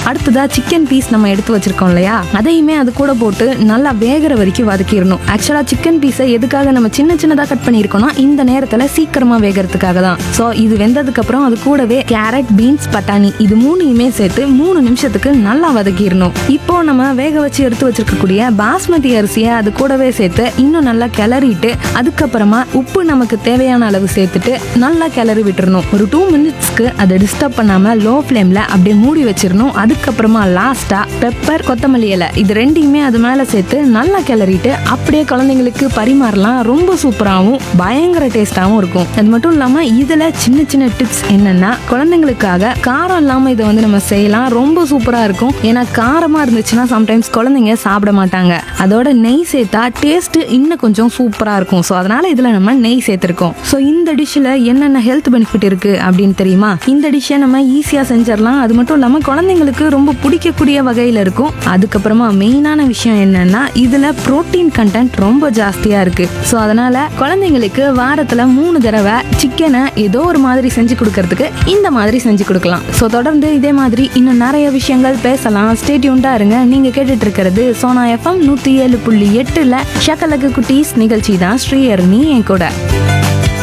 அடுத்ததா chicken piece நம்ம எடுத்து வச்சிருக்கோம் இல்லையா அதையுமே அது கூட போட்டு நல்லா வேகிற வரைக்கும் வதக்கிடணும் ஆக்சுவலா சிக்கன் பீஸை எதுக்காக நம்ம சின்ன சின்னதா கட் பண்ணியிருக்கோம்னா இந்த நேரத்துல சீக்கிரமா வேகறதுக்காக தான் ஸோ இது வெந்ததுக்கு அப்புறம் அது கூடவே கேரட் பீன்ஸ் பட்டாணி இது மூணையுமே சேர்த்து மூணு நிமிஷத்துக்கு நல்லா வதக்கிடணும் இப்போ நம்ம வேக வச்சு எடுத்து வச்சிருக்கக்கூடிய பாஸ்மதி அரிசியை அது கூடவே சேர்த்து இன்னும் நல்லா கிளறிட்டு அதுக்கப்புறமா உப்பு நமக்கு தேவையான அளவு சேர்த்துட்டு நல்லா கிளறி விட்டுறணும் ஒரு டூ மினிட்ஸ்க்கு அதை டிஸ்டர்ப் பண்ணாம லோ ஃப்ளேம்ல அப்படியே மூடி வச்சிடணும் அதுக்கப்புறமா லாஸ்டா பெப்பர் கொத்தமல்லி இலை இது ரெண்டையுமே அது மேல சேர்த்து நல்லா கிளறிட்டு அப்படியே குழந்தைங்களுக்கு பரிமாறலாம் ரொம்ப சூப்பராகவும் பயங்கர டேஸ்டாகவும் இருக்கும் அது மட்டும் இல்லாம இதுல சின்ன சின்ன டிப்ஸ் என்னன்னா குழந்தைங்களுக்காக காரம் இல்லாம இதை வந்து நம்ம செய்யலாம் ரொம்ப சூப்பரா இருக்கும் ஏன்னா காரமா இருந்துச்சுன்னா சம்டைம்ஸ் குழந்தைங்க சாப்பிட மாட்டாங்க அதோட நெய் சேர்த்தா டேஸ்ட் இன்னும் கொஞ்சம் சூப்பரா இருக்கும் ஸோ அதனால இதுல நம்ம நெய் சேர்த்திருக்கோம் ஸோ இந்த டிஷ்ல என்னென்ன ஹெல்த் பெனிஃபிட் இருக்கு அப்படின்னு தெரியுமா இந்த டிஷ்ஷை நம்ம ஈஸியா செஞ்சிடலாம் அது மட்டும் இல்லாம குழந்தைங்களுக்கு ரொம்ப பிடிக்கக்கூடிய வகையில இருக்கும் அதுக்கப்புறமா மெயினான விஷயம் என்னன்னா இதுல புரோட்டீன் கண்டென்ட் ரொம்ப ஜாஸ்தியா இருக்கு ஸோ அதனால குழந்தைங்களுக்கு வாரத்துல மூணு தடவை சிக்கனை ஏதோ ஒரு மாதிரி செஞ்சு கொடுக்கறதுக்கு இந்த மாதிரி செஞ்சு கொடுக்கலாம் ஸோ தொடர்ந்து இதே மாதிரி இன்னும் நிறைய விஷயங்கள் பேசலாம் ஸ்டேட்யூண்டா இருங்க நீங்க கேட்டுட்டு இருக்கிறது சோனா எஃப்எம் நூத்தி ஏழு புள்ளி எட்டுல ஷக்கலக்கு குட்டீஸ் நிகழ்ச்சி தான் ஸ்ரீஹரணி என் கூட